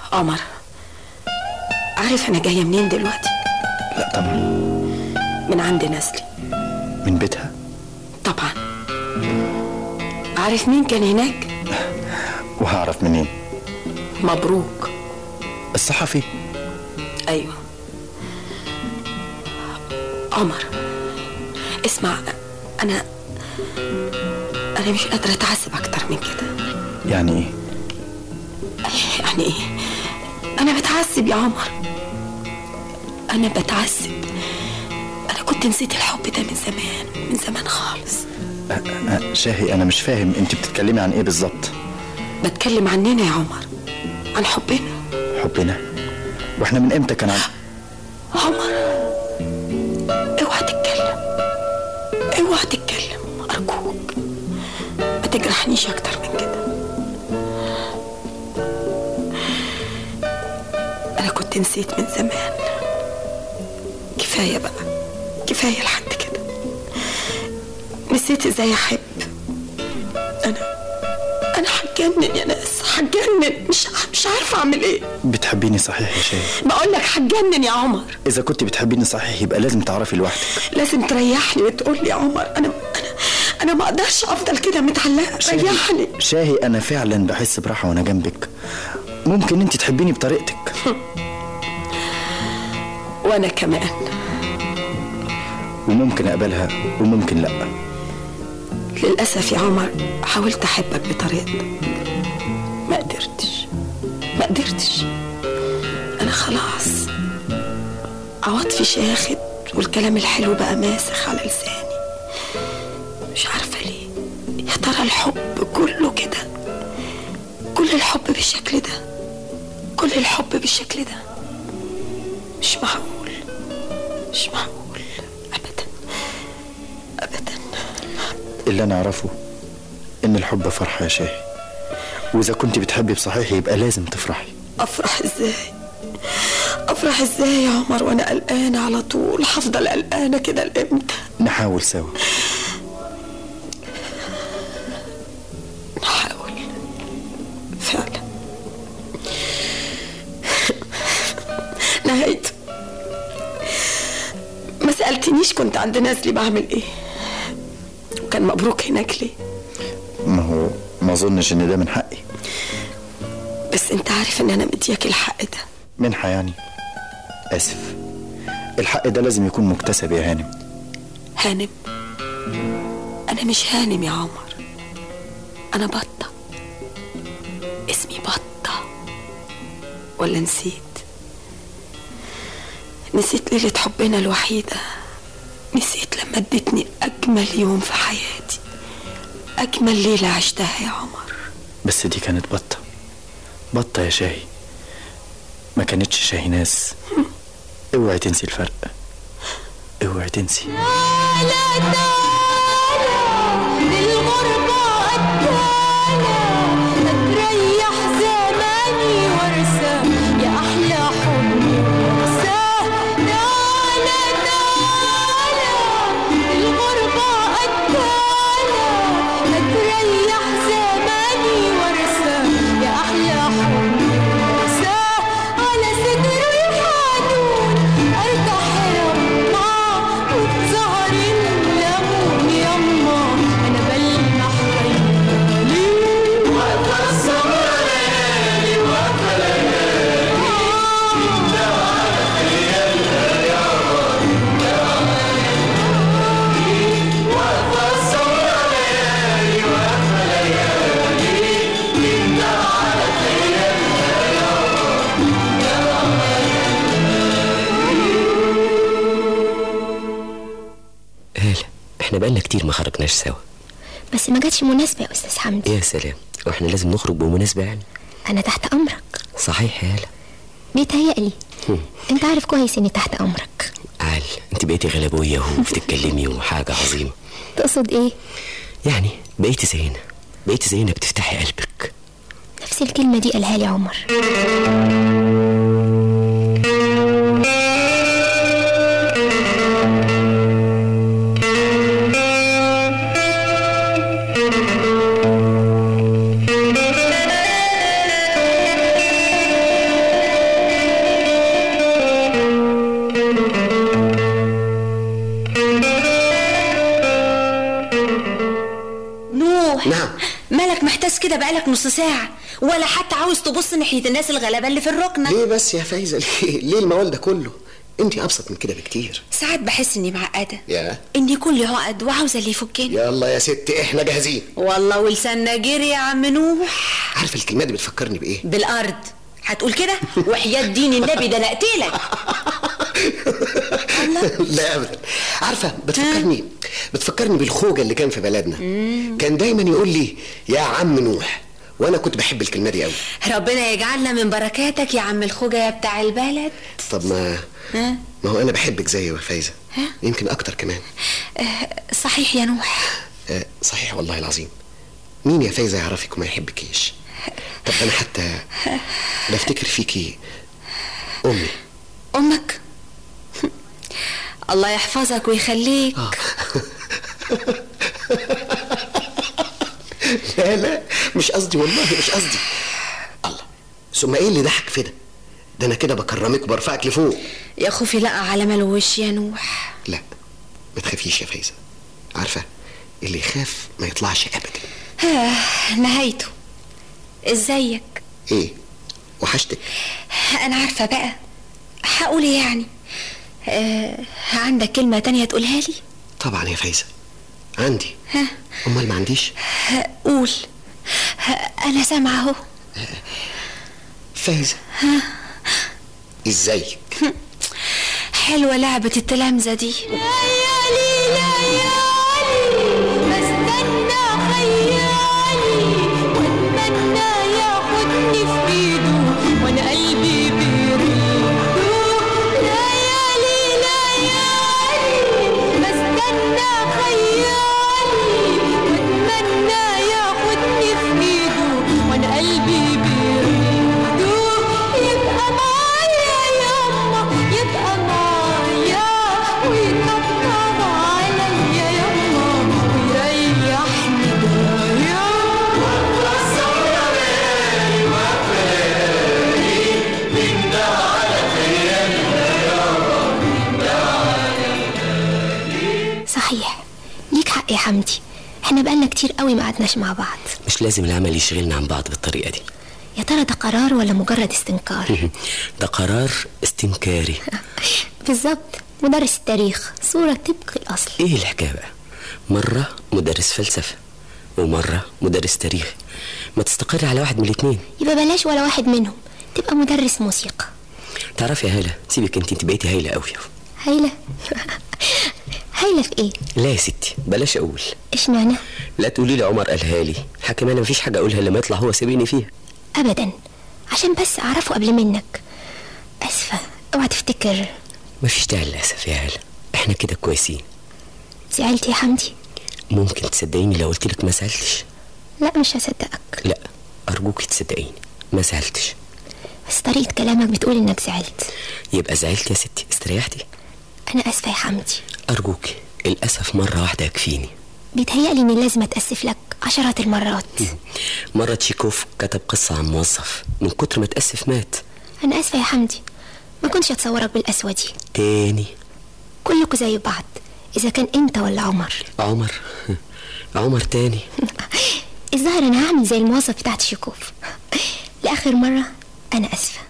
عمر عارف انا جايه منين دلوقتي لا طبعا من عند نسلي من بيتها طبعا عارف مين كان هناك وهعرف منين مبروك الصحفي ايوه عمر اسمع انا انا مش قادره اتعذب اكتر من كده يعني ايه يعني ايه انا بتعذب يا عمر انا بتعذب انا كنت نسيت الحب ده من زمان من زمان خالص أه، أه، شاهي انا مش فاهم انت بتتكلمي عن ايه بالظبط بتكلم عننا يا عمر عن حبنا حبنا واحنا من امتى كان عن... عمر اوعى تتكلم اوعى تتكلم ارجوك ما تجرحنيش اكتر من كده انا كنت نسيت من زمان كفايه بقى كفايه لحد كده نسيت ازاي احب انا انا هتجنن يا ناس هتجنن مش مش عارفه اعمل ايه بتحبيني صحيح يا شاهي بقول لك هتجنن يا عمر اذا كنت بتحبيني صحيح يبقى لازم تعرفي لوحدك لازم تريحني وتقول لي يا عمر انا انا انا ما اقدرش افضل كده متعلقه ريحني شاهي انا فعلا بحس براحه وانا جنبك ممكن انت تحبيني بطريقتك وانا كمان وممكن اقبلها وممكن لا للاسف يا عمر حاولت احبك بطريقتك ما قدرتش ما قدرتش انا خلاص عواطفي شاخد والكلام الحلو بقى ماسخ على لساني مش عارفه ليه يا ترى الحب كله كده كل الحب بالشكل ده كل الحب بالشكل ده مش معقول مش معقول ابدا ابدا اللي انا اعرفه ان الحب فرحه يا شاهي واذا كنت بتحبي بصحيح يبقى لازم تفرحي افرح ازاي افرح ازاي يا عمر وانا قلقانه على طول هفضل قلقانه كده لامتى نحاول سوا نحاول فعلا نهايته ما سألتنيش كنت عند نازلي بعمل ايه وكان مبروك هناك ليه ما هو ما اظنش ان ده من حقي بس انت عارف ان انا مدياك الحق ده منحة يعني اسف الحق ده لازم يكون مكتسب يا هانم هانم انا مش هانم يا عمر انا بطة اسمي بطة ولا نسيت نسيت ليلة حبنا الوحيدة نسيت لما اديتني اجمل يوم في حياتي اجمل ليلة عشتها يا عمر بس دي كانت بطة بطة يا شاهي ما كانتش شاهي ناس اوعي تنسي الفرق اوعي تنسي للغربة قتالة هتريح زماني وارساه يا أحلى حضن وارساه تعالى تعالى للغربة قتالة هتريح زماني وارساه يا أحلى حضن وارساه على صدري حنون ارتاح يما والزهر الليمون يما انا بلمح خيالي واتبسم ليالي واقفه ليالي هلا احنا بقالنا كتير ما خرجناش سوا بس ما جاتش مناسبة يا أستاذ حمدي يا سلام واحنا لازم نخرج بمناسبة يعني أنا تحت أمرك صحيح يا هلا بيتهيألي أنت عارف كويس إني تحت أمرك عال انت بقيتي غلبوية وبتتكلمي وحاجة عظيمة تقصد إيه؟ يعني بقيتي زينا بقيتي زينا بتفتحي قلبك نفس الكلمة دي قالها لي عمر كده بقالك نص ساعة ولا حتى عاوز تبص ناحية الناس الغلابة اللي في الركنة ليه بس يا فايزه ليه ليه الموال ده كله انت ابسط من كده بكتير ساعات بحس اني معقدة يا اني كل عقد وعاوزة اللي يفكني يلا يا ست احنا جاهزين والله ولساننا جري يا عم نوح عارفه الكلمه دي بتفكرني بايه بالارض هتقول كده وحياة دين النبي ده انا اقتلك لا ابدا عارفه بتفكرني بتفكرني بالخوجه اللي كان في بلدنا كان دايما يقول لي يا عم نوح وانا كنت بحب الكلمه دي قوي ربنا يجعلنا من بركاتك يا عم الخوجة يا بتاع البلد طب ما ها؟ ما هو انا بحبك زي يا فايزه يمكن اكتر كمان آه، صحيح يا نوح آه صحيح والله العظيم مين يا فايزه يعرفك وما يحبكيش طب انا حتى بفتكر فيكي امي امك الله يحفظك ويخليك لا لا مش قصدي والله مش قصدي الله ثم ايه اللي ضحك في ده ده انا كده بكرمك وبرفعك لفوق يا خوفي لقى على مال وش يا نوح لا ما تخافيش يا فايزه عارفه اللي يخاف ما يطلعش ابدا آه، نهايته ازيك ايه وحشتك انا عارفه بقى هقول ايه يعني آه عندك كلمه تانية تقولها لي طبعا يا فايزه عندي ها امال ما عنديش آه، قول آه، انا سامعه اهو فايزه ازيك حلوه لعبه التلامذه دي ليالي ليالي بستنى خيالي واتمنى ياخدني في ايده وانا قلبي بيريده ليالي ليالي بستنى خيالي واتمنى ياخدني في ايده وانا قلبي بيريده يبقى معايا ياما يبقى معايا ويطبطب عليا ياما ويريحني دايما صحيح ليك حق يا حمدي احنا بقالنا كتير قوي ما قعدناش مع بعض مش لازم العمل يشغلنا عن بعض بالطريقة دي يا ترى ده قرار ولا مجرد استنكار ده قرار استنكاري بالظبط مدرس التاريخ صورة طبق الأصل ايه الحكاية بقى مرة مدرس فلسفة ومرة مدرس تاريخ ما تستقر على واحد من الاتنين يبقى بلاش ولا واحد منهم تبقى مدرس موسيقى تعرفي يا هالة سيبك انت انت بقيتي هايلة قوي هايلة هايلة في ايه؟ لا يا ستي بلاش اقول اشمعنى؟ لا تقولي لي عمر قالها لي حكم انا مفيش حاجة اقولها لما يطلع هو سابقني فيها أبدا عشان بس أعرفه قبل منك أسفة اوعى تفتكر مفيش داعي للأسف يا هالة احنا كده كويسين زعلت يا حمدي؟ ممكن تصدقيني لو قلت لك ما زعلتش لا مش هصدقك لا ارجوك تصدقيني ما زعلتش بس طريقة كلامك بتقول إنك زعلت يبقى زعلت يا ستي استريحتي أنا آسفة يا حمدي ارجوك الاسف مرة واحدة يكفيني بيتهيألي إني لازم أتأسف لك عشرات المرات مرة تشيكوف كتب قصة عن موظف من كتر ما تأسف مات أنا آسفة يا حمدي ما كنتش أتصورك بالقسوة دي تاني كلكوا زي بعض إذا كان أنت ولا عمر عمر عمر تاني الظاهر أنا هعمل زي الموظف بتاعت شيكوف لآخر مرة أنا آسفة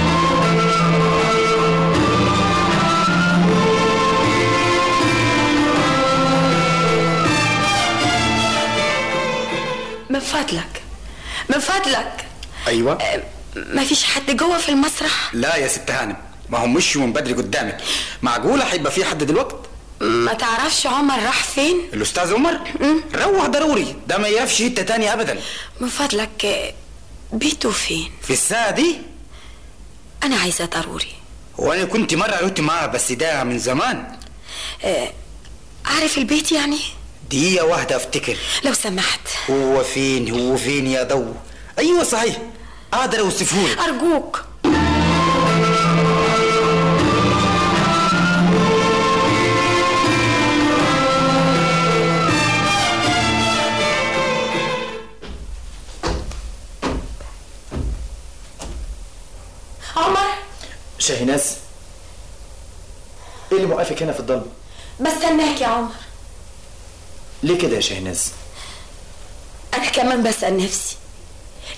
من فضلك من فضلك ايوه ما فيش حد جوه في المسرح لا يا ست هانم ما هم مشوا من بدري قدامك معقوله هيبقى في حد دلوقتي ما تعرفش عمر راح فين الاستاذ عمر روح ضروري ده ما يعرفش حته تاني ابدا من فضلك آه، بيته فين في الساعه دي انا عايزه ضروري وانا كنت مره قلت معاه بس ده من زمان عارف البيت يعني دقيقه واحده افتكر لو سمحت هو فين هو فين يا ضو ايوه صحيح اقدر اوصفهولك ارجوك عمر شاهناز ايه اللي موقفك هنا في الضلمه بستناك يا عمر ليه كده يا شاهناز انا كمان بسأل نفسي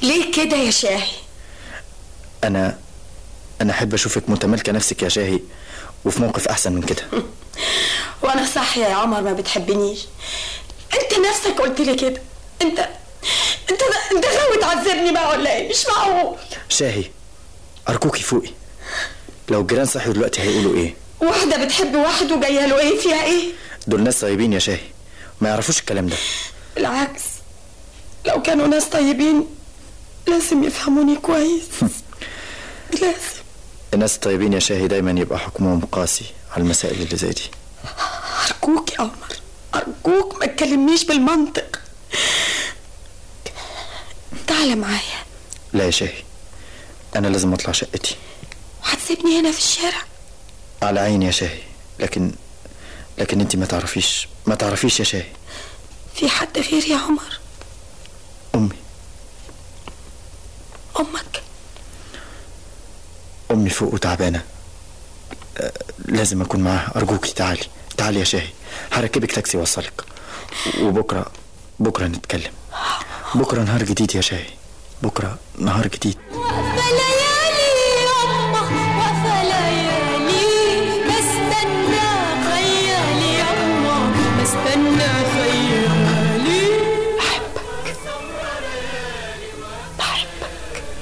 ليه كده يا شاهي انا انا احب اشوفك متمالكه نفسك يا شاهي وفي موقف احسن من كده وانا صح يا عمر ما بتحبنيش انت نفسك قلت لي كده انت انت انت غاوي تعذبني بقى ولا ايه مش معقول شاهي ارجوكي فوقي لو الجيران صحوا دلوقتي هيقولوا ايه واحده بتحب واحد وجايه له ايه فيها ايه دول ناس طيبين يا شاهي ما يعرفوش الكلام ده بالعكس لو كانوا ناس طيبين لازم يفهموني كويس لازم الناس الطيبين يا شاهي دايما يبقى حكمهم قاسي على المسائل اللي زي دي أرجوك يا عمر أرجوك ما تكلمنيش بالمنطق تعال معايا لا يا شاهي انا لازم اطلع شقتي هتسيبني هنا في الشارع على عيني يا شاهي لكن لكن انت ما تعرفيش ما تعرفيش يا شاهي في حد غير يا عمر امي أمك امي فوق وتعبانه آه، لازم اكون معاها ارجوكي تعالي تعالي يا شاهي هركبك تاكسي يوصلك وبكره بكره نتكلم بكره نهار جديد يا شاهي بكره نهار جديد واقفة ليالي يما واقفة ليالي بستنى خيالي يما بستنى خيالي بحبك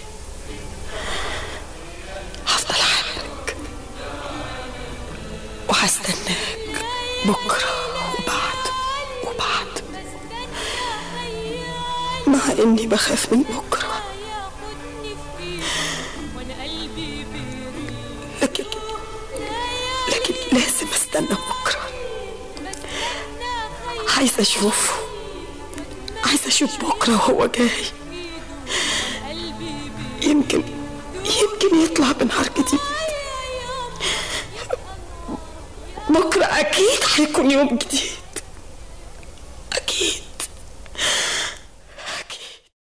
هفضل أحبك وهستناك بكرة وبعد وبعد مع إني بخاف من بكرة ياخدني في ايده وانا قلبي بيريد لكن لكن لازم استنى بكرة عايزة أشوفه عايزة أشوف بكرة وهو جاي يمكن يمكن يطلع بنهار جديد بكرة أكيد هيكون يوم جديد